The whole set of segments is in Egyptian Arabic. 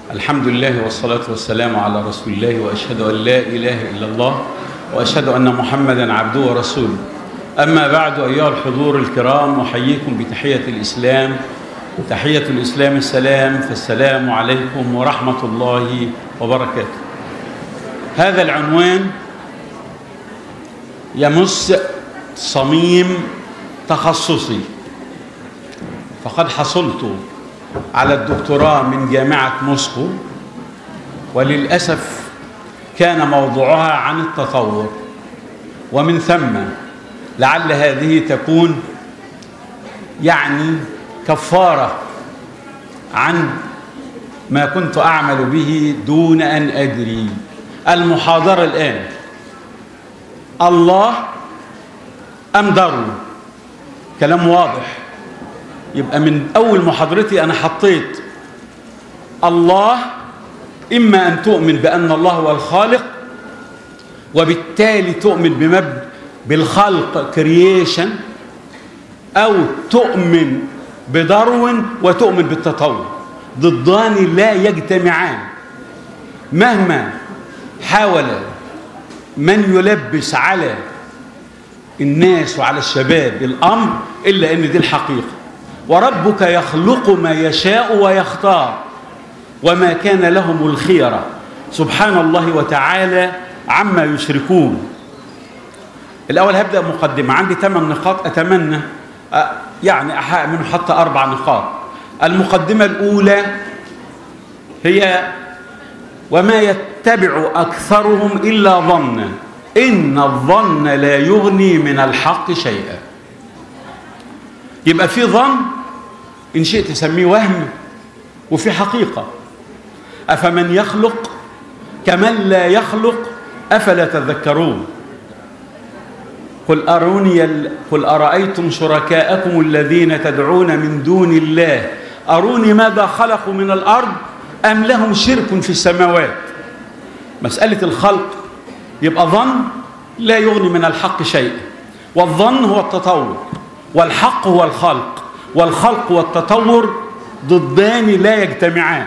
الحمد لله والصلاة والسلام على رسول الله وأشهد أن لا إله إلا الله وأشهد أن محمدا عبده ورسوله أما بعد أيها الحضور الكرام أحييكم بتحية الإسلام تحية الإسلام السلام فالسلام عليكم ورحمة الله وبركاته هذا العنوان يمس صميم تخصصي فقد حصلت على الدكتوراه من جامعة موسكو وللأسف كان موضوعها عن التطور ومن ثم لعل هذه تكون يعني كفارة عن ما كنت أعمل به دون أن أدري المحاضرة الآن الله أم دارون كلام واضح يبقى من أول محاضرتي أنا حطيت الله إما أن تؤمن بأن الله هو الخالق وبالتالي تؤمن بمبدأ بالخلق كرييشن أو تؤمن بدارون وتؤمن بالتطور ضدان لا يجتمعان مهما حاول من يلبس على الناس وعلى الشباب الأمر إلا أن دي الحقيقة وربك يخلق ما يشاء ويختار وما كان لهم الخيرة سبحان الله وتعالى عما يشركون الأول هبدأ مقدمة عندي ثمان نقاط أتمنى يعني أحقق منه حتى أربع نقاط المقدمة الأولى هي وما يتبع أكثرهم إلا ظنا إن الظن لا يغني من الحق شيئا يبقى في ظن إن شئت تسميه وهم وفي حقيقة أفمن يخلق كمن لا يخلق أفلا تذكرون قل أروني قل أرأيتم شركاءكم الذين تدعون من دون الله أروني ماذا خلقوا من الأرض أم لهم شرك في السماوات مسألة الخلق يبقى ظن لا يغني من الحق شيئا والظن هو التطور والحق هو الخلق والخلق والتطور ضدان لا يجتمعان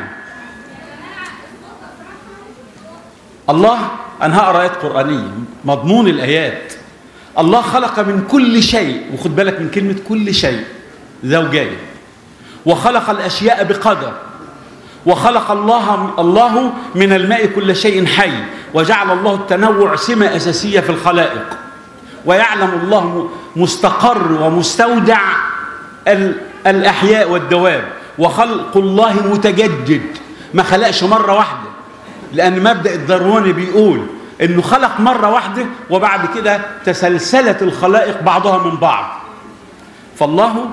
الله أنا هقرا آيات قرآنية مضمون الآيات الله خلق من كل شيء وخد بالك من كلمة كل شيء زوجين وخلق الأشياء بقدر وخلق الله الله من الماء كل شيء حي وجعل الله التنوع سمة أساسية في الخلائق ويعلم الله مستقر ومستودع الأحياء والدواب وخلق الله متجدد ما خلقش مرة واحدة لأن مبدأ الدارويني بيقول إنه خلق مرة واحدة وبعد كده تسلسلت الخلائق بعضها من بعض فالله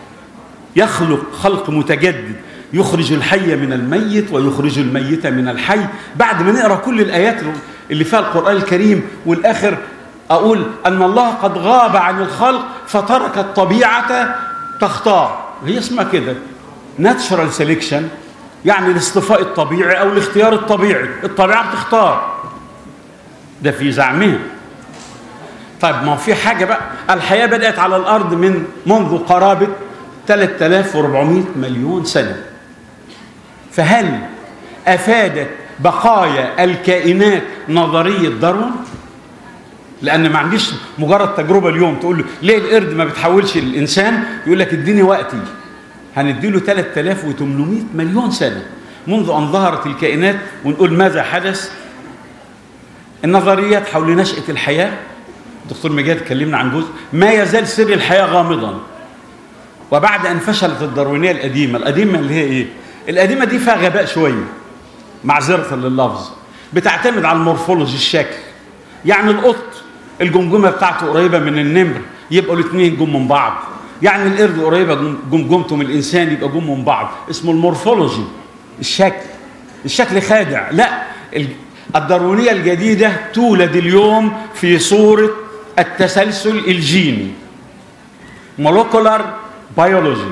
يخلق خلق متجدد يخرج الحي من الميت ويخرج الميت من الحي بعد ما نقرا كل الايات اللي فيها القران الكريم والاخر اقول ان الله قد غاب عن الخلق فترك الطبيعه تختار هي اسمها كده ناتشرال سيلكشن يعني الاصطفاء الطبيعي او الاختيار الطبيعي الطبيعه بتختار ده في زعمهم طيب ما في حاجه بقى الحياه بدات على الارض من منذ قرابه 3400 مليون سنه فهل افادت بقايا الكائنات نظريه داروين لان ما عنديش مجرد تجربه اليوم تقول له ليه القرد ما بتحولش للانسان يقول لك اديني وقتي هنديله 3800 مليون سنه منذ ان ظهرت الكائنات ونقول ماذا حدث النظريات حول نشاه الحياه دكتور مجاد اتكلمنا عن جزء ما يزال سر الحياه غامضا وبعد ان فشلت الداروينيه القديمه القديمه اللي هي ايه القديمه دي فيها غباء شويه معذره لللفظ بتعتمد على المورفولوجي الشكل يعني القط الجمجمه بتاعته قريبه من النمر يبقوا الاثنين جم من بعض يعني القرد قريبه جمجمته من الانسان يبقى جم من بعض اسمه المورفولوجي الشكل الشكل خادع لا الداروينيه الجديده تولد اليوم في صوره التسلسل الجيني مولكولار بيولوجي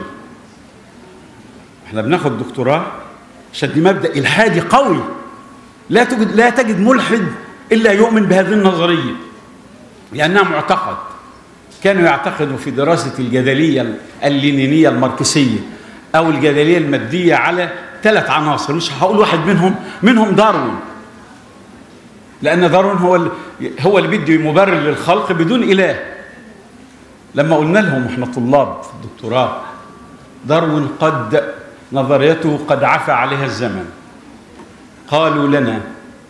احنا بناخد دكتوراه عشان دي مبدا الحادي قوي لا تجد لا تجد ملحد الا يؤمن بهذه النظريه لانها معتقد كانوا يعتقدوا في دراسه الجدليه اللينينيه الماركسيه او الجدليه الماديه على ثلاث عناصر مش هقول واحد منهم منهم داروين لأن داروين هو اللي هو اللي بيدي مبرر للخلق بدون إله لما قلنا لهم احنا طلاب في الدكتوراه داروين قد نظريته قد عفى عليها الزمن قالوا لنا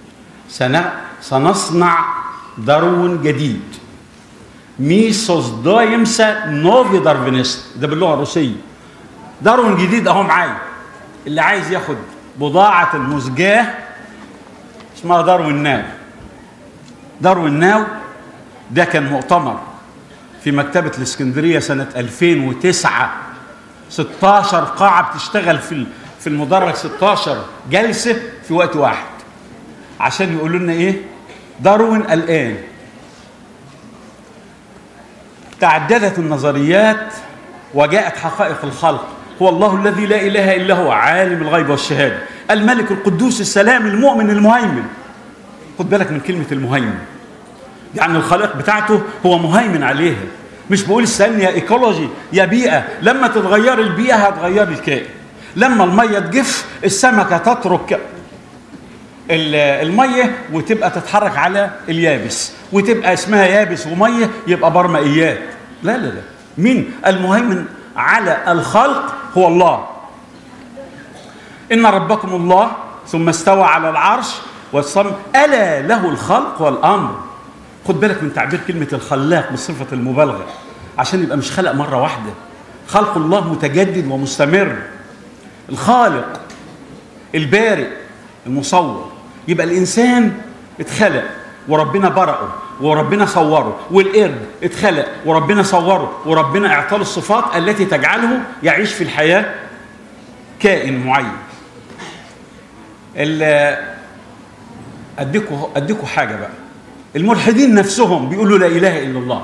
سنصنع داروين جديد ميسوس دايمسا نوفي دارفينست ده باللغه الروسيه داروين جديد اهو معايا اللي عايز ياخد بضاعه المزجاه اسمها داروين ناو داروين ناو ده كان مؤتمر في مكتبه الاسكندريه سنه 2009 16 قاعه بتشتغل في في المدرج 16 جلسه في وقت واحد عشان يقولوا لنا ايه داروين الان تعددت النظريات وجاءت حقائق الخلق هو الله الذي لا اله الا هو عالم الغيب والشهاده الملك القدوس السلام المؤمن المهيمن خد بالك من كلمه المهيمن يعني الخلق بتاعته هو مهيمن عليها مش بقول استني يا ايكولوجي يا بيئه لما تتغير البيئه هتغير الكائن لما الميه تجف السمكه تترك الميه وتبقى تتحرك على اليابس وتبقى اسمها يابس وميه يبقى برمائيات لا لا لا مين المهيمن على الخلق هو الله ان ربكم الله ثم استوى على العرش والصم الا له الخلق والامر خد بالك من تعبير كلمه الخلاق بصفه المبالغه عشان يبقى مش خلق مره واحده خلق الله متجدد ومستمر الخالق البارئ المصور يبقى الانسان اتخلق وربنا برأه وربنا صوره والقرد اتخلق وربنا صوره وربنا اعطاه الصفات التي تجعله يعيش في الحياه كائن معين اديكوا اديكوا حاجه بقى الملحدين نفسهم بيقولوا لا اله الا الله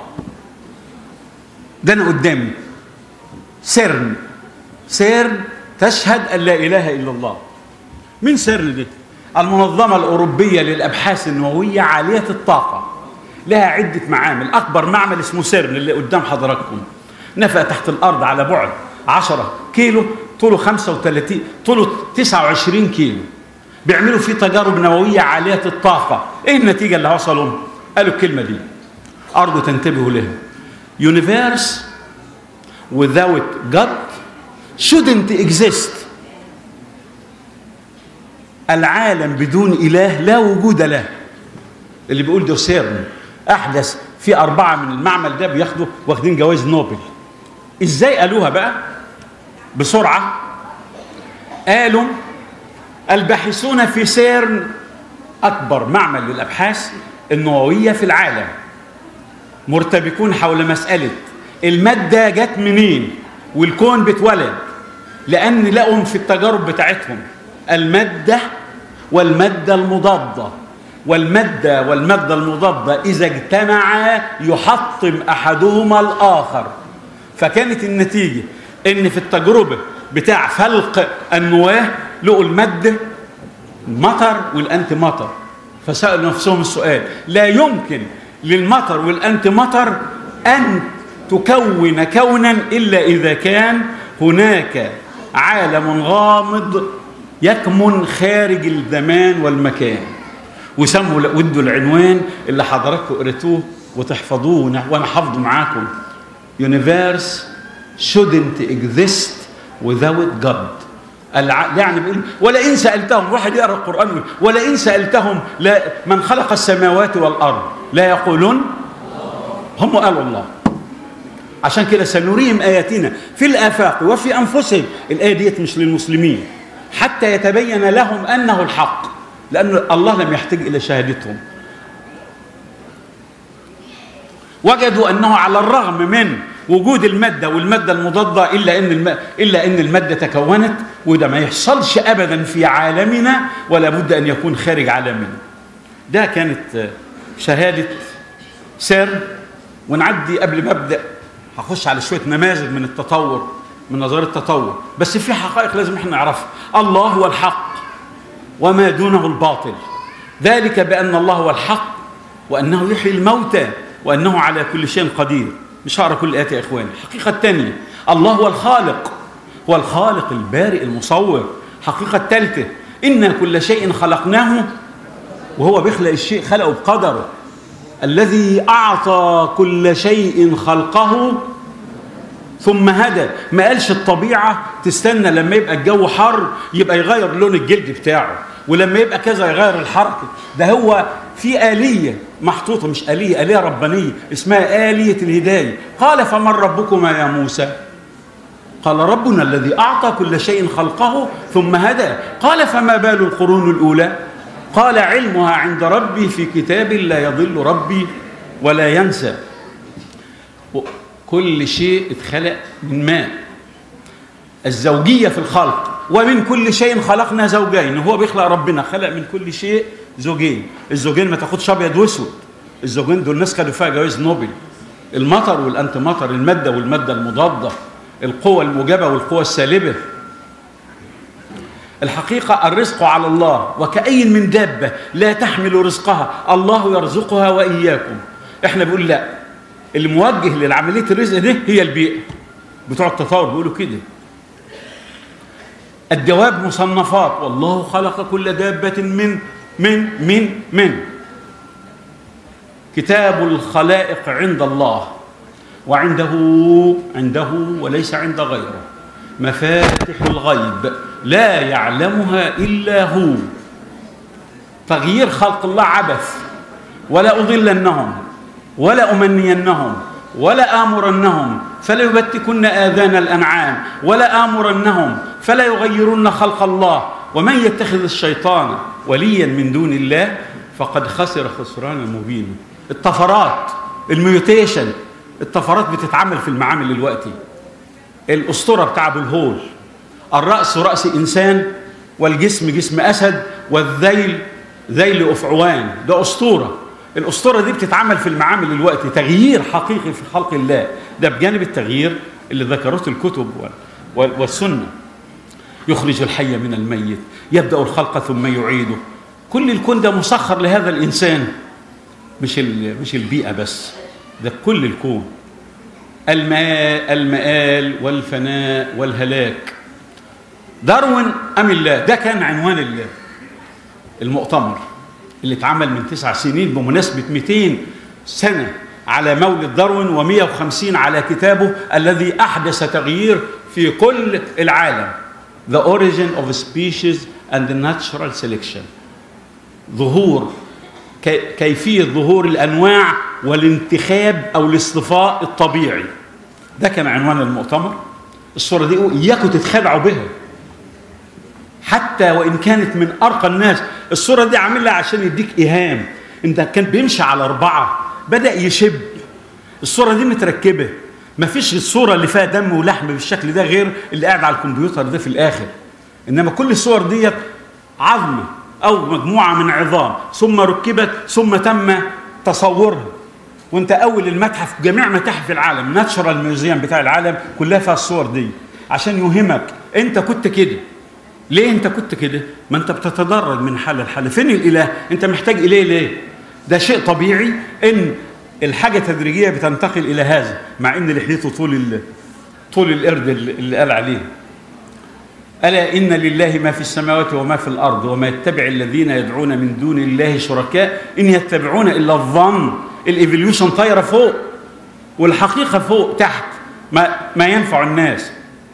ده انا قدامي سرن سيرن تشهد ان لا اله الا الله مين سيرن دي المنظمه الاوروبيه للابحاث النوويه عاليه الطاقه لها عده معامل اكبر معمل اسمه سيرن اللي قدام حضراتكم نفق تحت الارض على بعد 10 كيلو طوله 35 طوله 29 كيلو بيعملوا فيه تجارب نوويه عاليه الطاقه ايه النتيجه اللي وصلوا قالوا الكلمه دي ارجو تنتبهوا لها universe without God shouldn't exist العالم بدون إله لا وجود له اللي بيقول ده سيرن أحدث في أربعة من المعمل ده بياخدوا واخدين جوائز نوبل إزاي قالوها بقى بسرعة قالوا الباحثون في سيرن أكبر معمل للأبحاث النووية في العالم مرتبكون حول مسألة المادة جت منين والكون بتولد لأن لقوا في التجارب بتاعتهم المادة والمادة المضادة والمادة والمادة المضادة إذا اجتمعا يحطم أحدهما الآخر فكانت النتيجة إن في التجربة بتاع فلق النواة لقوا المادة مطر والأنتي مطر فسألوا نفسهم السؤال لا يمكن للمطر والأنتي مطر أن تكون كونا إلا إذا كان هناك عالم غامض يكمن خارج الزمان والمكان وسموا ودوا العنوان اللي حضراتكم قريتوه وتحفظوه وانا حافظه معاكم universe shouldn't exist without God الع... يعني بيقول ولئن سألتهم واحد يقرأ القرآن ولئن سألتهم لا من خلق السماوات والأرض لا يقولون هم قالوا الله عشان كده سنريهم آياتنا في الآفاق وفي أنفسهم الآية ديت مش للمسلمين حتى يتبين لهم أنه الحق لأن الله لم يحتاج إلى شهادتهم وجدوا أنه على الرغم من وجود المادة والمادة المضادة إلا أن الم... إلا أن المادة تكونت وده ما يحصلش أبدا في عالمنا ولا بد أن يكون خارج عالمنا ده كانت شهادة سر ونعدي قبل ما أبدأ هخش على شوية نماذج من التطور من نظرية التطور بس في حقائق لازم احنا نعرفها الله هو الحق وما دونه الباطل ذلك بأن الله هو الحق وأنه يحيي الموتى وأنه على كل شيء قدير مش هقرا كل الآيات يا إخواني الحقيقة الثانية الله هو الخالق هو الخالق البارئ المصور الحقيقة الثالثة إن كل شيء خلقناه وهو بيخلق الشيء خلقه بقدره الذي أعطى كل شيء خلقه ثم هدى ما قالش الطبيعة تستنى لما يبقى الجو حر يبقى يغير لون الجلد بتاعه ولما يبقى كذا يغير الحركة ده هو في آلية محطوطة مش آلية آلية ربانية اسمها آلية الهداية قال فمن ربكما يا موسى قال ربنا الذي أعطى كل شيء خلقه ثم هدى قال فما بال القرون الأولى قال علمها عند ربي في كتاب لا يضل ربي ولا ينسى كل شيء اتخلق من ماء الزوجية في الخلق ومن كل شيء خلقنا زوجين هو بيخلق ربنا خلق من كل شيء زوجين الزوجين ما تاخدش ابيض واسود الزوجين دول ناس خدوا فيها جوائز نوبل المطر والانتي مطر الماده والماده المضاده القوة الموجبة والقوة السالبة الحقيقة الرزق على الله وكأي من دابة لا تحمل رزقها الله يرزقها وإياكم احنا بنقول لا الموجه للعملية الرزق دي هي البيئة بتوع التطور بيقولوا كده الدواب مصنفات والله خلق كل دابة من من من من كتاب الخلائق عند الله وعنده عنده وليس عند غيره مفاتح الغيب لا يعلمها الا هو تغيير خلق الله عبث ولا اضلنهم ولا امنينهم ولا امرنهم فلا يبتكن اذان الانعام ولا امرنهم فلا يغيرن خلق الله ومن يتخذ الشيطان وليا من دون الله فقد خسر خسرانا مبينا الطفرات الميوتيشن الطفرات بتتعمل في المعامل دلوقتي الاسطوره بتاع ابو الهول الراس راس انسان والجسم جسم اسد والذيل ذيل افعوان ده اسطوره الاسطوره دي بتتعمل في المعامل دلوقتي تغيير حقيقي في خلق الله ده بجانب التغيير اللي ذكرته الكتب والسنه يخرج الحي من الميت يبدا الخلق ثم يعيده كل الكون ده مسخر لهذا الانسان مش مش البيئه بس ده كل الكون الماء المآل والفناء والهلاك داروين أم الله ده كان عنوان المؤتمر اللي اتعمل من تسع سنين بمناسبة 200 سنة على مولد داروين و150 على كتابه الذي أحدث تغيير في كل العالم The Origin of Species and the Natural Selection ظهور كيفية ظهور الأنواع والانتخاب أو الاصطفاء الطبيعي ده كان عنوان المؤتمر الصورة دي إياكم تتخدعوا بها حتى وإن كانت من أرقى الناس الصورة دي عاملها عشان يديك إيهام أنت كان بيمشي على أربعة بدأ يشب الصورة دي متركبة مفيش الصورة اللي فيها دم ولحم بالشكل ده غير اللي قاعد على الكمبيوتر ده في الآخر إنما كل الصور ديت عظمة أو مجموعة من عظام ثم ركبت ثم تم تصورها وانت اول المتحف جميع متاحف العالم ناتشرال ميوزيوم بتاع العالم كلها فيها الصور دي عشان يوهمك انت كنت كده ليه انت كنت كده ما انت بتتدرج من حاله لحاله فين الاله انت محتاج اليه ليه ده شيء طبيعي ان الحاجه تدريجيه بتنتقل الى هذا مع ان لحيته طول ال... طول القرد اللي قال عليه ألا إن لله ما في السماوات وما في الأرض وما يتبع الذين يدعون من دون الله شركاء إن يتبعون إلا الظن الإيفوليوشن طايرة فوق والحقيقة فوق تحت ما, ما ينفع الناس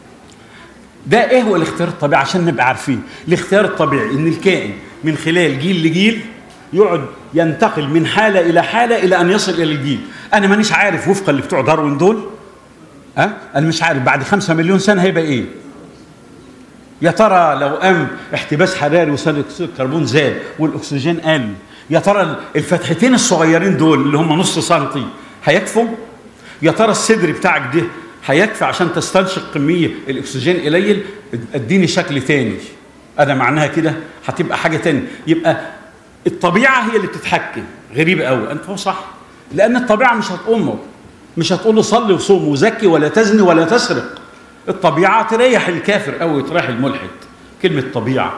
ده ايه هو الاختيار الطبيعي عشان نبقى عارفين الاختيار الطبيعي ان الكائن من خلال جيل لجيل يقعد ينتقل من حالة إلى حالة إلى أن يصل إلى الجيل أنا مانيش عارف وفقا اللي بتوع داروين دول أه؟ أنا مش عارف بعد خمسة مليون سنة هيبقى إيه يا ترى لو قام احتباس حراري وثاني اكسيد الكربون زاد والاكسجين قل يا ترى الفتحتين الصغيرين دول اللي هم نص سنتي هيكفوا يا ترى الصدر بتاعك ده هيكفي عشان تستنشق كميه الاكسجين قليل اديني شكل تاني انا معناها كده هتبقى حاجه تانية يبقى الطبيعه هي اللي بتتحكم غريبه قوي انت هو صح لان الطبيعه مش هتامر مش هتقول له صلي وصوم وزكي ولا تزني ولا تسرق الطبيعة تريح الكافر أو تريح الملحد كلمة طبيعة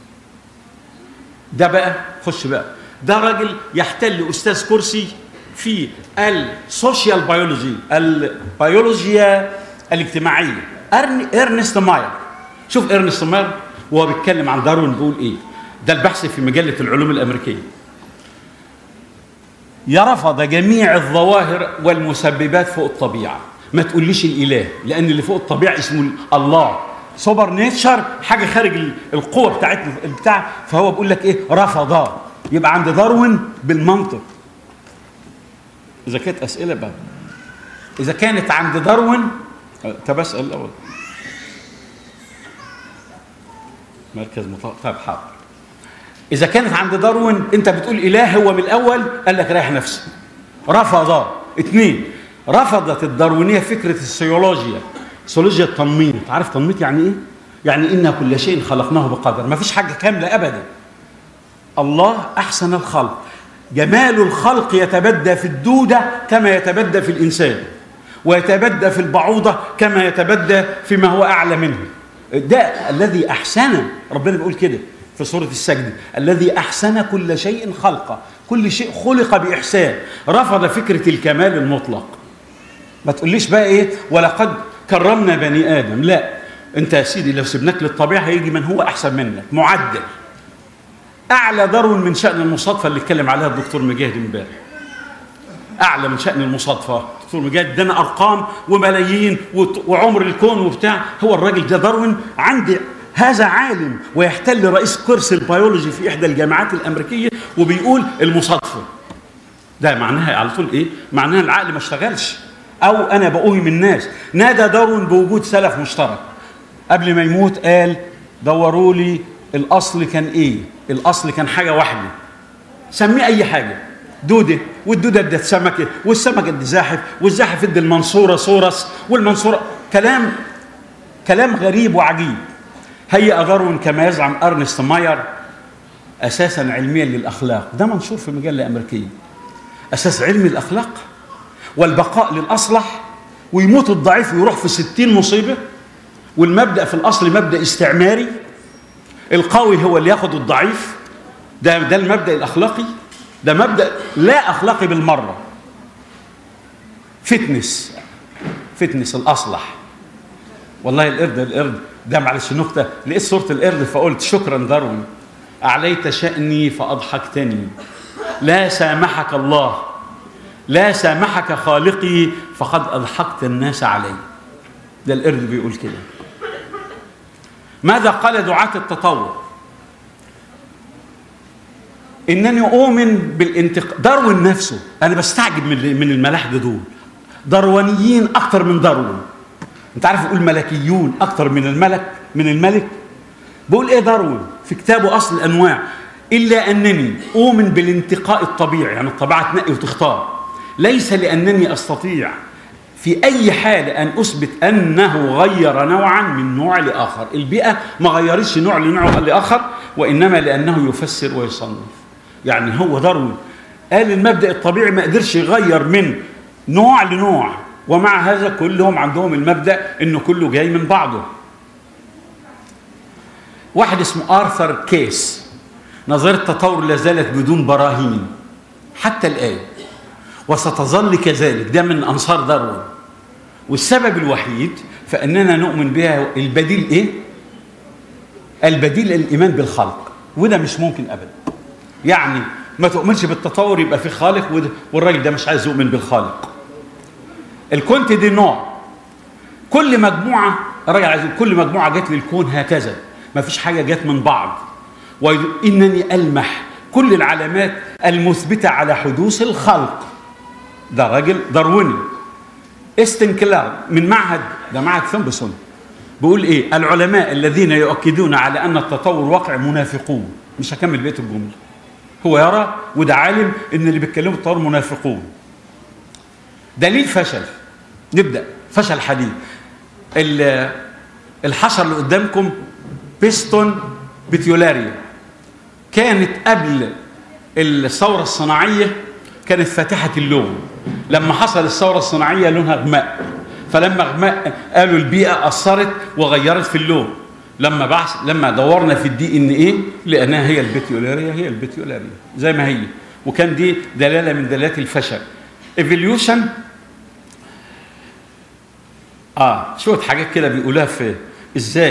ده بقى خش بقى ده راجل يحتل أستاذ كرسي في السوشيال بيولوجي البيولوجيا الاجتماعية إرنست ماير شوف إرنست ماير وهو بيتكلم عن داروين بيقول ايه ده البحث في مجله العلوم الامريكيه يرفض جميع الظواهر والمسببات فوق الطبيعه ما تقوليش الاله لان اللي فوق الطبيعه اسمه الله سوبر نيتشر حاجه خارج ال- القوه بتاعتنا بتاع فهو بيقول لك ايه رفض يبقى عند داروين بالمنطق اذا كانت اسئله بقى اذا كانت عند داروين أه، طب اسال الاول مركز مطار طيب حاضر اذا كانت عند داروين انت بتقول اله هو من الاول قال لك ريح نفسك رفض اثنين رفضت الداروينيه فكره السيولوجيا سيولوجيا التنميط عارف تنميط يعني ايه يعني ان كل شيء خلقناه بقدر ما فيش حاجه كامله ابدا الله احسن الخلق جمال الخلق يتبدى في الدوده كما يتبدى في الانسان ويتبدى في البعوضه كما يتبدى فيما هو اعلى منه ده الذي احسن ربنا بيقول كده في سوره السجد الذي احسن كل شيء خلقه كل شيء خلق باحسان رفض فكره الكمال المطلق ما تقوليش بقى ايه ولقد كرمنا بني ادم لا انت يا سيدي لو سبناك للطبيعه هيجي من هو احسن منك معدل اعلى درو من شان المصادفه اللي اتكلم عليها الدكتور مجاهد امبارح اعلى من شان المصادفه الدكتور مجاهد ادانا ارقام وملايين وت- وعمر الكون وبتاع هو الراجل ده داروين عند هذا عالم ويحتل رئيس كورس البيولوجي في احدى الجامعات الامريكيه وبيقول المصادفه ده معناها على طول ايه معناها العقل ما اشتغلش او انا بقوهم الناس نادى داروين بوجود سلف مشترك قبل ما يموت قال دوروا لي الاصل كان ايه الاصل كان حاجه واحده سميه اي حاجه دوده والدوده ادت سمكه والسمكه ادت زاحف والزاحف ادى المنصوره صورس والمنصوره كلام كلام غريب وعجيب هيئ داروين كما يزعم ارنست ماير اساسا علميا للاخلاق ده منشور في مجله امريكيه اساس علمي الاخلاق والبقاء للاصلح ويموت الضعيف ويروح في ستين مصيبه والمبدا في الاصل مبدا استعماري القوي هو اللي ياخد الضعيف ده ده المبدا الاخلاقي ده مبدا لا اخلاقي بالمره فتنس فتنس الاصلح والله القرد القرد ده معلش نكته لقيت صوره القرد فقلت شكرا داروين اعليت شاني فاضحكتني لا سامحك الله لا سامحك خالقي فقد اضحكت الناس علي ده القرد بيقول كده ماذا قال دعاة التطور انني اؤمن بالانتقاء داروين نفسه انا بستعجب من من الملاحده دول داروينيين اكتر من داروين انت عارف يقول ملكيون اكتر من الملك من الملك بقول ايه داروين في كتابه اصل الانواع الا انني اؤمن بالانتقاء الطبيعي يعني الطبيعه تنقي وتختار ليس لانني استطيع في اي حال ان اثبت انه غير نوعا من نوع لاخر البيئه ما غيرتش نوع لنوع لاخر وانما لانه يفسر ويصنف يعني هو داروين قال المبدا الطبيعي ما قدرش يغير من نوع لنوع ومع هذا كلهم عندهم المبدا انه كله جاي من بعضه واحد اسمه ارثر كيس نظريه التطور لا زالت بدون براهين حتى الان وستظل كذلك ده من انصار داروين والسبب الوحيد فاننا نؤمن بها البديل ايه البديل الايمان بالخلق وده مش ممكن ابدا يعني ما تؤمنش بالتطور يبقى في خالق وده- والراجل ده مش عايز يؤمن بالخالق الكونت دي نوع كل مجموعه الراجل عايز يقول كل مجموعه جت للكون هكذا ما فيش حاجه جت من بعض وانني المح كل العلامات المثبته على حدوث الخلق ده راجل دارويني استنكلار من معهد ده معهد ثومبسون بيقول ايه العلماء الذين يؤكدون على ان التطور واقع منافقون مش هكمل بقيه الجمله هو يرى وده عالم ان اللي بيتكلموا التطور منافقون دليل فشل نبدا فشل حديث ال- الحشر اللي قدامكم بيستون بيتيولاريا كانت قبل الثوره الصناعيه كانت فاتحه اللون لما حصل الثوره الصناعيه لونها غماء فلما غماء قالوا البيئه اثرت وغيرت في اللون لما بعث لما دورنا في الدي ان ايه لانها هي البيتيولاريا هي البيتيولاريا زي ما هي وكان دي دلاله من دلالات الفشل ايفوليوشن اه شويه حاجات كده بيقولوها في ازاي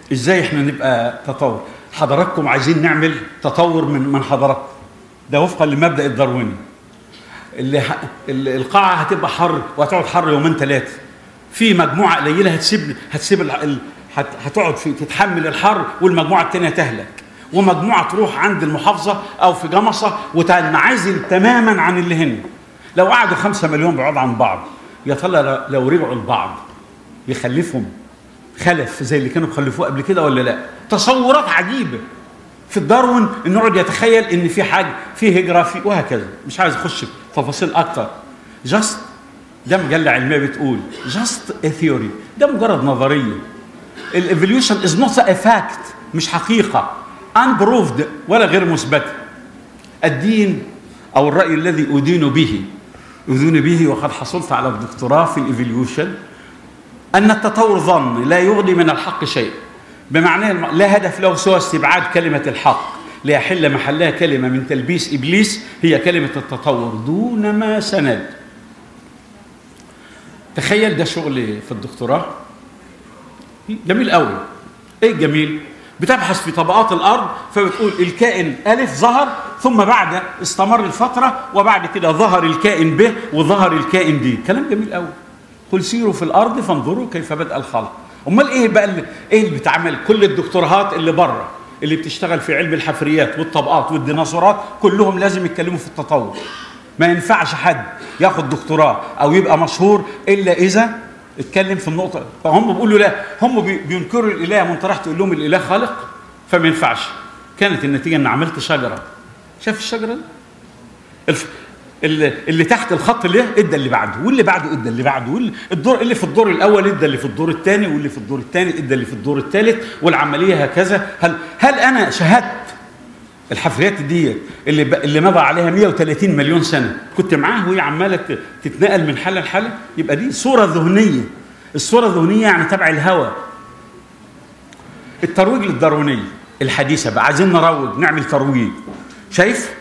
ازاي احنا نبقى تطور حضراتكم عايزين نعمل تطور من من حضراتكم ده وفقا للمبدا الدارويني اللي ح... اللي القاعه هتبقى حر وهتقعد حر يومين ثلاثه في مجموعه قليله هتسيب هتسيب ال... ال... هت... هتقعد في تتحمل الحر والمجموعه الثانيه تهلك ومجموعه تروح عند المحافظه او في جمصه وتنعزل تماما عن اللي هنا لو قعدوا خمسة مليون بعاد عن بعض يا ترى لو رجعوا لبعض يخلفهم خلف زي اللي كانوا بيخلفوه قبل كده ولا لا تصورات عجيبه في الداروين انه يقعد يتخيل ان في حاجه في هجره في وهكذا مش عايز اخش في تفاصيل اكتر جاست ده مجله علميه بتقول جاست ثيوري ده مجرد نظريه الايفوليوشن از نوت ا فاكت مش حقيقه unproved ولا غير مثبته الدين او الراي الذي ادين به ادين به وقد حصلت على الدكتوراه في الايفوليوشن ان التطور ظن لا يغني من الحق شيء بمعنى لا هدف له سوى استبعاد كلمه الحق ليحل محلها كلمه من تلبيس ابليس هي كلمه التطور دون ما سند تخيل ده شغل في الدكتوراه جميل قوي ايه جميل بتبحث في طبقات الارض فبتقول الكائن الف ظهر ثم بعد استمر الفتره وبعد كده ظهر الكائن ب وظهر الكائن دي كلام جميل قوي قل سيروا في الارض فانظروا كيف بدا الخلق امال ايه بقى اللي ايه اللي بتعمل كل الدكتوراهات اللي بره اللي بتشتغل في علم الحفريات والطبقات والديناصورات كلهم لازم يتكلموا في التطور ما ينفعش حد ياخد دكتوراه او يبقى مشهور الا اذا اتكلم في النقطه فهم بيقولوا لا هم بينكروا الاله وانت راح تقول لهم الاله خالق فما ينفعش كانت النتيجه ان عملت شجره شاف الشجره دي الف... اللي, اللي تحت الخط اللي ادى اللي بعده واللي بعده ادى اللي بعده واللي الدور اللي في الدور الاول ادى اللي في الدور الثاني واللي في الدور الثاني ادى اللي في الدور الثالث والعمليه هكذا هل هل انا شاهدت الحفريات دي اللي ب... اللي مضى عليها 130 مليون سنه كنت معاه وهي عماله تتنقل من حاله لحاله يبقى دي صوره ذهنيه الصوره الذهنيه يعني تبع الهوى الترويج للداروينيه الحديثه بقى عايزين نروج نعمل ترويج شايف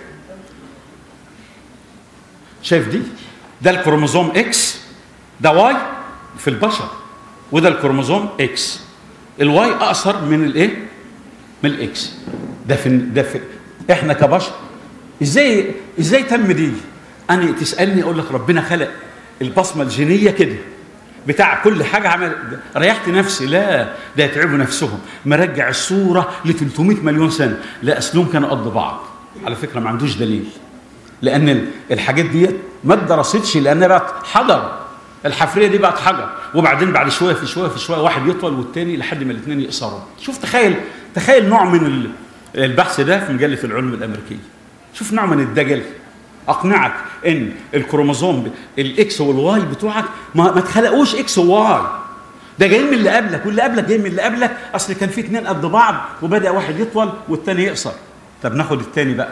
شايف دي ده الكروموزوم اكس ده واي في البشر وده الكروموزوم اكس الواي اقصر من الايه من الاكس ده في ده في احنا كبشر ازاي ازاي تم دي انا تسالني اقول لك ربنا خلق البصمه الجينيه كده بتاع كل حاجه عمل ريحت نفسي لا ده يتعبوا نفسهم مرجع الصوره ل 300 مليون سنه لا اصلهم كانوا قد بعض على فكره ما عندوش دليل لان الحاجات ديت ما اتدرستش لانها بقت حجر الحفريه دي بقت حجر وبعدين بعد شويه في شويه في شويه واحد يطول والتاني لحد ما الاثنين يقصروا شوف تخيل تخيل نوع من البحث ده في مجله العلوم الامريكيه شوف نوع من الدجل اقنعك ان الكروموزوم الاكس والواي بتوعك ما, ما اتخلقوش اكس وواي ده جاي من اللي قبلك واللي قبلك جاي من اللي قبلك اصل كان في اثنين قد بعض وبدا واحد يطول والتاني يقصر طب ناخد التاني بقى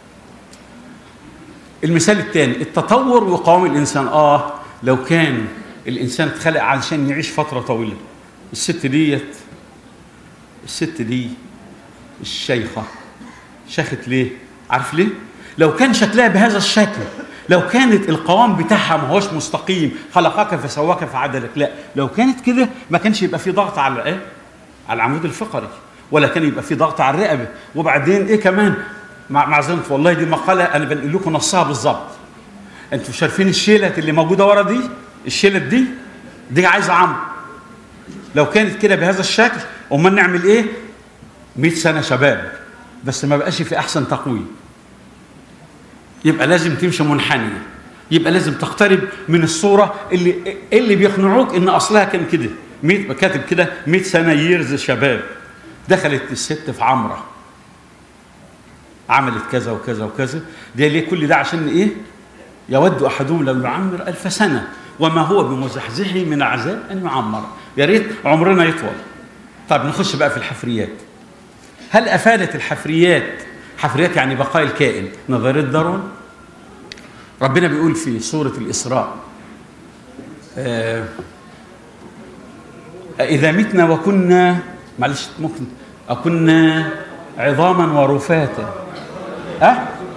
المثال الثاني التطور وقوام الانسان اه لو كان الانسان اتخلق علشان يعيش فتره طويله الست ديت الست دي الشيخه شخت ليه عارف ليه لو كان شكلها بهذا الشكل لو كانت القوام بتاعها ما هوش مستقيم خلقك فسواك فعدلك لا لو كانت كده ما كانش يبقى في ضغط على ايه على العمود الفقري ولا كان يبقى في ضغط على الرقبه وبعدين ايه كمان مع معذره والله دي مقاله انا بنقول لكم نصها بالظبط انتوا شايفين الشيلة اللي موجوده ورا دي الشيلة دي دي عايزه عمرو لو كانت كده بهذا الشكل امال نعمل ايه 100 سنه شباب بس ما بقاش في احسن تقويم يبقى لازم تمشي منحنيه يبقى لازم تقترب من الصوره اللي اللي بيقنعوك ان اصلها كان كده 100 كاتب كده 100 سنه ييرز شباب دخلت الست في عمره عملت كذا وكذا وكذا ده ليه كل ده عشان ايه يود احدهم لو يعمر الف سنه وما هو بمزحزحه من عذاب ان يعمر يا ريت عمرنا يطول طيب نخش بقى في الحفريات هل افادت الحفريات حفريات يعني بقاء الكائن نظريه داروين ربنا بيقول في سوره الاسراء آه اذا متنا وكنا معلش ممكن أكنا عظاما ورفاتا أه؟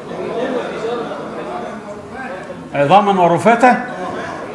عظاما ورفاتا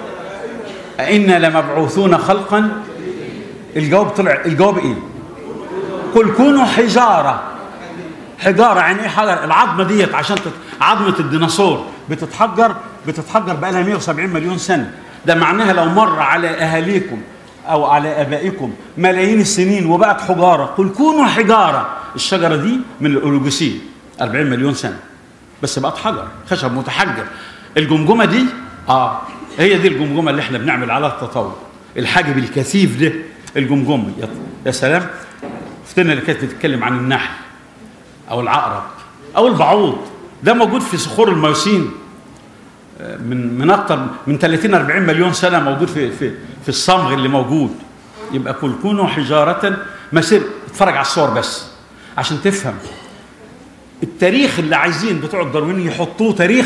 أئنا لمبعوثون خلقا الجواب طلع الجواب ايه قل كونوا حجاره حجاره يعني ايه حجر العظمه ديت عشان تت... عظمه الديناصور بتتحجر بتتحجر بقى لها 170 مليون سنه ده معناها لو مر على اهاليكم او على ابائكم ملايين السنين وبقت حجاره قل كونوا حجاره الشجره دي من الاولوجوسين 40 مليون سنه بس بقت حجر خشب متحجر الجمجمه دي اه هي دي الجمجمه اللي احنا بنعمل عليها التطور الحاجب الكثيف ده الجمجمه يا, يا سلام اختنا اللي كانت بتتكلم عن النحل او العقرب او البعوض ده موجود في صخور الميوسين من من اكتر من 30 40 مليون سنه موجود في في في الصمغ اللي موجود يبقى كل كونوا حجاره مسير اتفرج على الصور بس عشان تفهم التاريخ اللي عايزين بتوع الداروين يحطوه تاريخ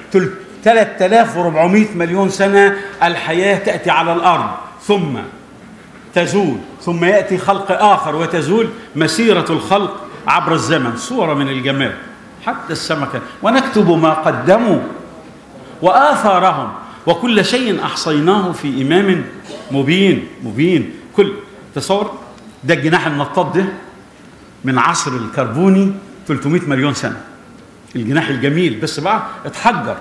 3400 مليون سنه الحياه تاتي على الارض ثم تزول ثم ياتي خلق اخر وتزول مسيره الخلق عبر الزمن صوره من الجمال حتى السمكه ونكتب ما قدموا واثارهم وكل شيء احصيناه في امام مبين مبين كل تصور ده الجناح النطاط ده من عصر الكربوني 300 مليون سنه الجناح الجميل بس بقى اتحجر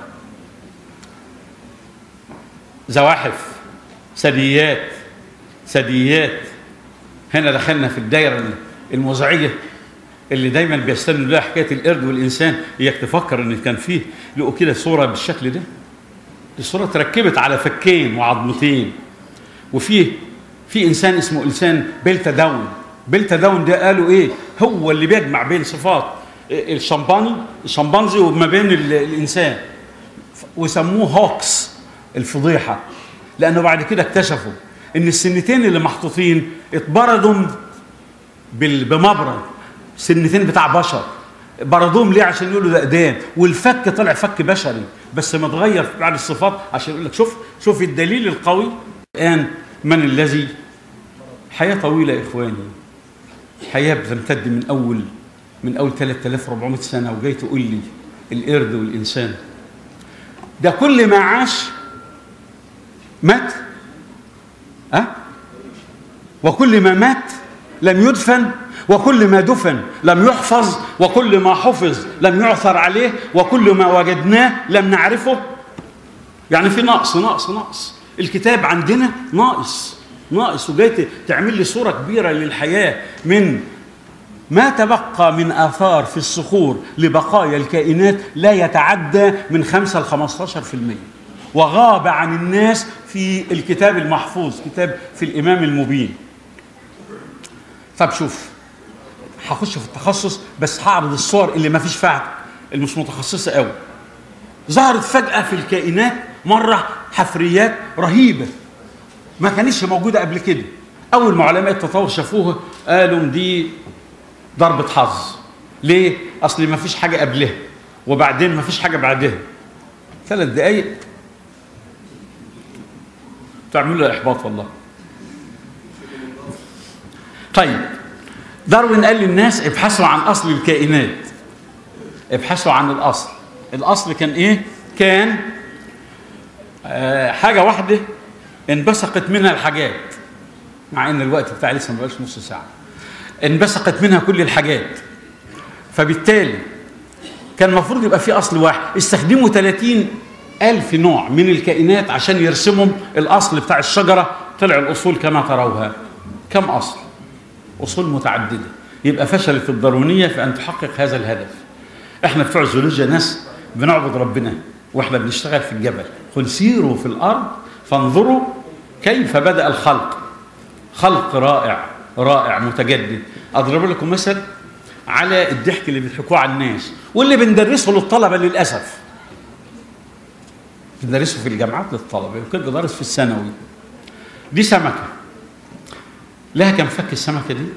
زواحف ثدييات ثدييات هنا دخلنا في الدائره الموزعيه اللي دايما بيستند لها حكايه القرد والانسان اياك تفكر ان كان فيه لقوا كده صوره بالشكل ده الصوره اتركبت على فكين وعظمتين وفيه في انسان اسمه انسان بيلتا داون بيلتا داون ده قالوا ايه هو اللي بيجمع بين صفات الشمباني الشمبانزي وما بين الانسان وسموه هوكس الفضيحه لانه بعد كده اكتشفوا ان السنتين اللي محطوطين اتبردوا بمبرد سنتين بتاع بشر بردوهم ليه عشان يقولوا ده ايدين والفك طلع فك بشري بس متغير في بعض الصفات عشان يقول لك شوف شوف الدليل القوي الان من الذي حياه طويله يا اخواني حياه بتمتد من اول من اول 3400 سنه وجاي تقول لي القرد والانسان ده كل ما عاش مات أه؟ وكل ما مات لم يدفن وكل ما دفن لم يحفظ وكل ما حفظ لم يعثر عليه وكل ما وجدناه لم نعرفه يعني في نقص نقص نقص الكتاب عندنا ناقص ناقص وجاي تعمل لي صورة كبيرة للحياة من ما تبقى من آثار في الصخور لبقايا الكائنات لا يتعدى من 5 ل 15% وغاب عن الناس في الكتاب المحفوظ كتاب في الإمام المبين طب شوف هخش في التخصص بس هعرض الصور اللي ما فيش فيها اللي مش متخصصه قوي ظهرت فجاه في الكائنات مره حفريات رهيبه ما كانتش موجوده قبل كده اول ما علماء التطور شافوها قالوا دي ضربه حظ ليه اصل ما فيش حاجه قبلها وبعدين ما فيش حاجه بعدها ثلاث دقايق تعملوا احباط والله طيب داروين قال للناس ابحثوا عن اصل الكائنات ابحثوا عن الاصل الاصل كان ايه كان آه حاجه واحده انبثقت منها الحاجات مع ان الوقت بتاعي لسه ما بقاش نص ساعه انبثقت منها كل الحاجات فبالتالي كان المفروض يبقى في اصل واحد استخدموا 30 ألف نوع من الكائنات عشان يرسموا الأصل بتاع الشجرة طلع الأصول كما تروها كم أصل؟ أصول متعددة يبقى فشلت الداروينية في أن تحقق هذا الهدف احنا بتوع الزولوجيا ناس بنعبد ربنا واحنا بنشتغل في الجبل قل سيروا في الأرض فانظروا كيف بدأ الخلق خلق رائع رائع متجدد أضرب لكم مثل على الضحك اللي بيضحكوه على الناس واللي بندرسه للطلبة للأسف بندرسه في الجامعات للطلبة يمكن بدرس في الثانوي دي سمكة لها كم فك السمكة دي؟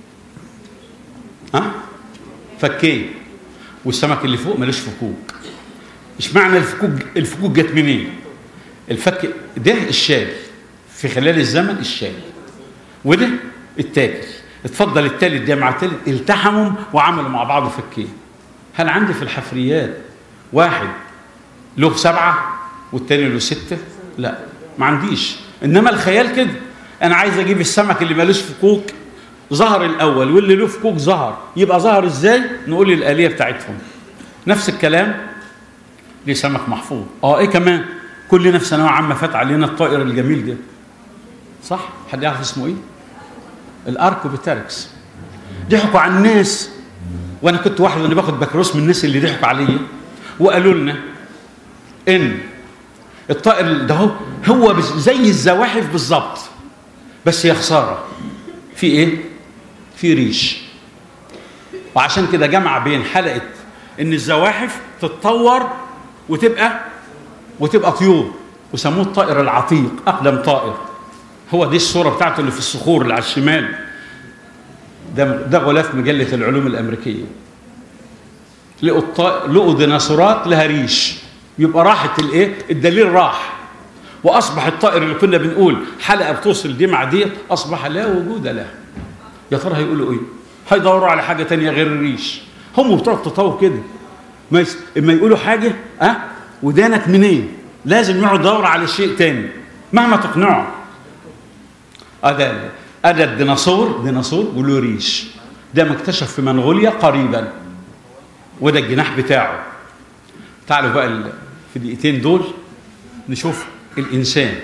ها؟ فكين والسمك اللي فوق ملوش فكوك مش معنى الفكوك الفكوك جت منين؟ الفك ده الشال في خلال الزمن الشال وده التاجر اتفضل التالت ده مع التالت التحموا وعملوا مع بعض فكين هل عندي في الحفريات واحد له سبعة والتاني له ستة لا ما عنديش انما الخيال كده انا عايز اجيب السمك اللي مالوش فكوك ظهر الاول واللي له فكوك ظهر يبقى ظهر ازاي نقول الاليه بتاعتهم نفس الكلام لسمك محفوظ اه ايه كمان كلنا في ثانويه عامه فات علينا الطائر الجميل ده صح حد يعرف اسمه ايه الاركوبيتاركس ضحكوا على الناس وانا كنت واحد وانا باخد بكالوريوس من الناس اللي ضحكوا عليا وقالوا لنا ان الطائر ده هو هو بز- زي الزواحف بالظبط بس يا خساره في ايه في ريش وعشان كده جمع بين حلقه ان الزواحف تتطور وتبقى وتبقى طيور وسموه الطائر العتيق اقدم طائر هو دي الصوره بتاعته اللي في الصخور اللي على الشمال ده ده غلاف مجله العلوم الامريكيه لقوا الط- لقوا ديناصورات لها ريش يبقى راحت الايه الدليل راح واصبح الطائر اللي كنا بنقول حلقه بتوصل دي مع دي اصبح لا وجود له يا ترى هيقولوا ايه هيدوروا على حاجه تانية غير الريش هم بتوع التطور كده ما يس... اما يقولوا حاجه ها ودانك منين لازم يقعد يدور على شيء تاني مهما تقنعه هذا هذا الديناصور ديناصور وله ريش ده مكتشف في منغوليا قريبا وده الجناح بتاعه تعالوا بقى ال- في الدقيقتين دول نشوف الانسان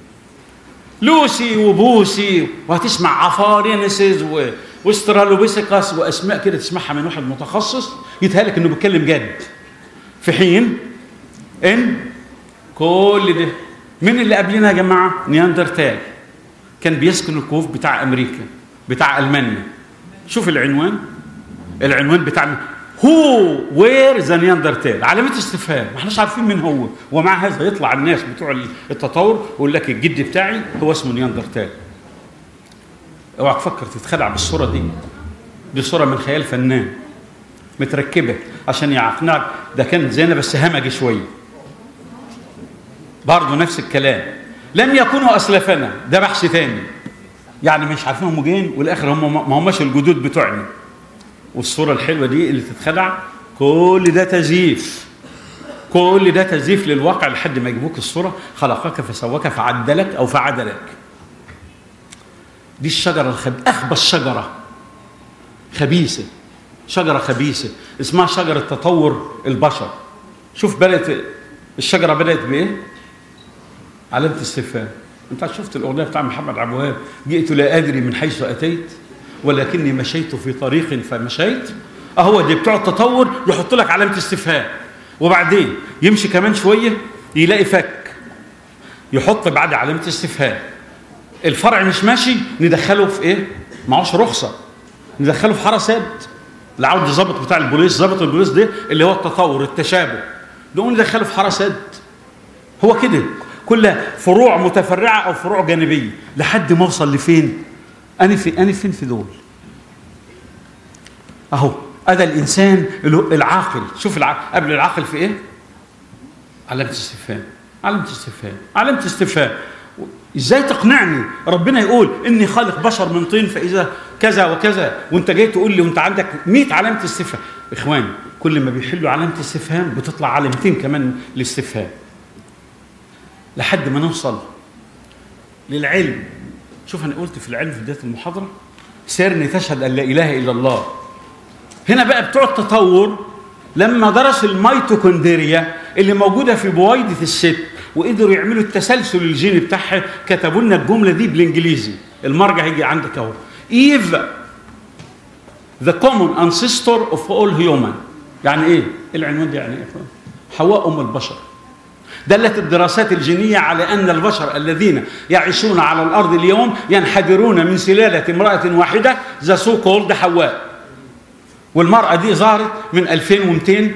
لوسي وبوسي وهتسمع عفارينسز و... واسترالوبيسيكاس واسماء كده تسمعها من واحد متخصص يتهيألك انه بيتكلم جد في حين ان كل ده من اللي قبلنا يا جماعه نياندرتال كان بيسكن الكهوف بتاع امريكا بتاع المانيا شوف العنوان العنوان بتاع هو وير ذا نياندرتال علامة استفهام ما احناش عارفين مين هو ومع هذا يطلع الناس بتوع التطور ويقول لك الجد بتاعي هو اسمه نياندرتال اوعى تفكر تتخدع بالصورة دي دي صورة من خيال فنان متركبة عشان يقنعك ده كان زينا بس همجي شوية برضه نفس الكلام لم يكونوا اسلافنا ده بحث تاني يعني مش عارفين هم جايين والاخر هم ما هماش الجدود بتوعنا والصوره الحلوه دي اللي تتخدع كل ده تزييف كل ده تزييف للواقع لحد ما يجيبوك الصوره خلقك فسواك فعدلك او فعدلك دي الشجره الخب... اخبث شجره خبيثه شجره خبيثه اسمها شجره تطور البشر شوف بدات الشجره بدات بايه علامه استفهام انت شفت الاغنيه بتاع محمد عبد الوهاب جئت لا ادري من حيث اتيت ولكني مشيت في طريق فمشيت اهو دي بتوع التطور يحط لك علامه استفهام وبعدين يمشي كمان شويه يلاقي فك يحط بعد علامه استفهام الفرع مش ماشي ندخله في ايه معهوش رخصه ندخله في حرسات العود ظابط بتاع البوليس ظابط البوليس ده اللي هو التطور التشابه نقوم ندخله في حرسات هو كده كلها فروع متفرعه او فروع جانبيه لحد ما اوصل لفين انا في انا فين في دول اهو هذا الانسان العاقل شوف العقل قبل العقل في ايه علامه استفهام علامه استفهام علامه استفهام ازاي تقنعني ربنا يقول اني خالق بشر من طين فاذا كذا وكذا وانت جاي تقول لي وانت عندك 100 علامه استفهام اخواني كل ما بيحلوا علامه استفهام بتطلع علامتين كمان الاستفهام لحد ما نوصل للعلم شوف انا قلت في العلم في بدايه المحاضره سيرني تشهد ان لا اله الا الله هنا بقى بتوع التطور لما درسوا الميتوكوندريا اللي موجوده في بويضه الست وقدروا يعملوا التسلسل الجيني بتاعها كتبوا لنا الجمله دي بالانجليزي المرجع هيجي عندك اهو ايف the common ancestor of all human يعني ايه العنوان ده يعني ايه حواء ام البشر دلت الدراسات الجينية على أن البشر الذين يعيشون على الأرض اليوم ينحدرون من سلالة امرأة واحدة ذا سو كولد حواء والمرأة دي ظهرت من 2200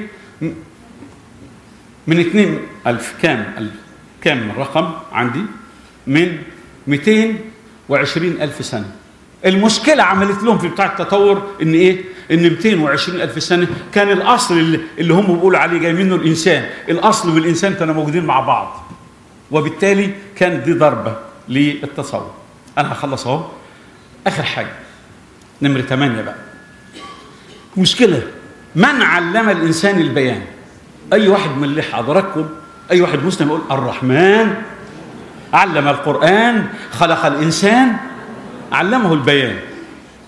من 2 ألف كام ألف كام الرقم عندي من 220 ألف سنة المشكلة عملت لهم في بتاع التطور إن إيه؟ إن 220 ألف سنة كان الأصل اللي, اللي هم بيقولوا عليه جاي منه الإنسان، الأصل والإنسان كانوا موجودين مع بعض. وبالتالي كانت دي ضربة للتصور. أنا هخلص أهو. آخر حاجة نمرة 8 بقى. مشكلة من علم الإنسان البيان؟ أي واحد من اللي حضراتكم أي واحد مسلم يقول الرحمن علم القرآن خلق الإنسان علمه البيان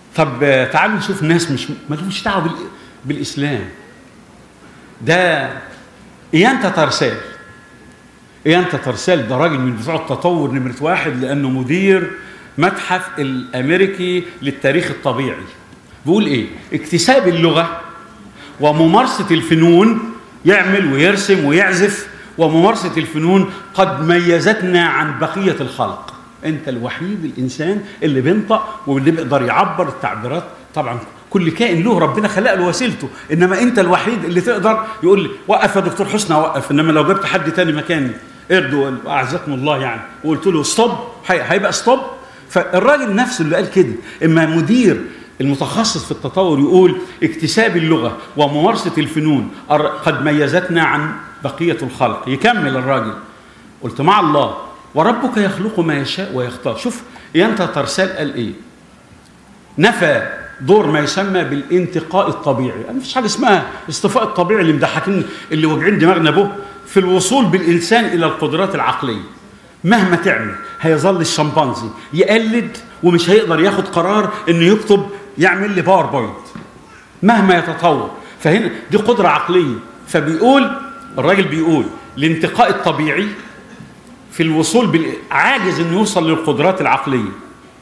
طب آه، تعالوا نشوف ناس مش مالهمش دعوه بال... بالاسلام ده ايانتا ترسال ايانتا ترسال ده راجل من بتوع التطور نمره واحد لانه مدير متحف الامريكي للتاريخ الطبيعي بيقول ايه اكتساب اللغه وممارسه الفنون يعمل ويرسم ويعزف وممارسه الفنون قد ميزتنا عن بقيه الخلق انت الوحيد الانسان اللي بينطق واللي بيقدر يعبر التعبيرات طبعا كل كائن له ربنا خلق له وسيلته انما انت الوحيد اللي تقدر يقول لي وقف يا دكتور حسني اوقف انما لو جبت حد تاني مكاني اردوا اعزكم الله يعني وقلت له ستوب هي- هيبقى ستوب فالراجل نفسه اللي قال كده اما مدير المتخصص في التطور يقول اكتساب اللغه وممارسه الفنون أر- قد ميزتنا عن بقيه الخلق يكمل الراجل قلت مع الله وربك يخلق ما يشاء ويختار شوف ينتا ترسال قال ايه نفى دور ما يسمى بالانتقاء الطبيعي يعني مفيش حاجه اسمها اصطفاء الطبيعي اللي مضحكين اللي واجعين دماغنا به في الوصول بالانسان الى القدرات العقليه مهما تعمل هيظل الشمبانزي يقلد ومش هيقدر ياخد قرار انه يكتب يعمل لي باوربوينت مهما يتطور فهنا دي قدره عقليه فبيقول الراجل بيقول الانتقاء الطبيعي في الوصول بال... عاجز انه يوصل للقدرات العقليه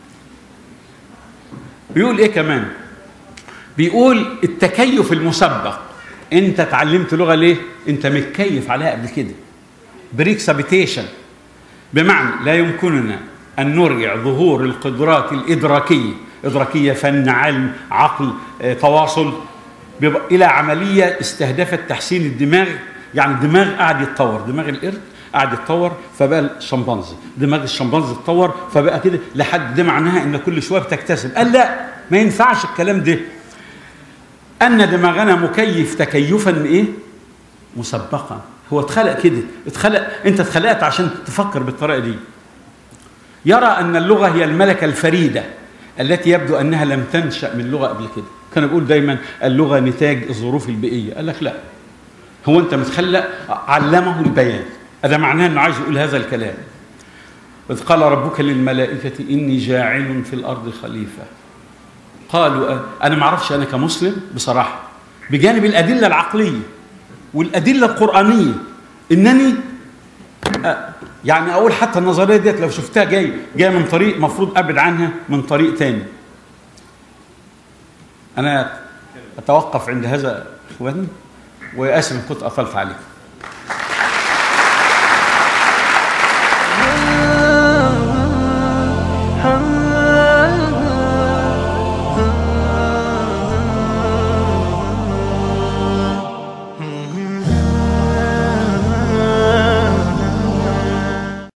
بيقول ايه كمان بيقول التكيف المسبق انت اتعلمت لغه ليه انت متكيف عليها قبل كده بريكسابيتيشن بمعنى لا يمكننا ان نرجع ظهور القدرات الادراكيه ادراكيه فن علم عقل آه، تواصل بيبقى الى عمليه استهدفت تحسين الدماغ يعني الدماغ قاعد يتطور دماغ القرد قاعد يتطور فبقى الشمبانزي دماغ الشمبانزي اتطور فبقى كده لحد ده معناها ان كل شويه بتكتسب قال لا ما ينفعش الكلام ده ان دماغنا مكيف تكيفا ايه مسبقا هو اتخلق كده اتخلق انت اتخلقت عشان تفكر بالطريقه دي يرى ان اللغه هي الملكه الفريده التي يبدو انها لم تنشا من لغه قبل كده كان بيقول دايما اللغه نتاج الظروف البيئيه قال لك لا هو انت متخلق علمه البيان هذا معناه انه عايز يقول هذا الكلام إذ قال ربك للملائكة إني جاعل في الأرض خليفة قالوا أه أنا ما أعرفش أنا كمسلم بصراحة بجانب الأدلة العقلية والأدلة القرآنية إنني أه يعني أقول حتى النظرية ديت لو شفتها جاي جاية من طريق مفروض أبعد عنها من طريق تاني أنا أتوقف عند هذا إخواني وآسف إن كنت أطلت عليكم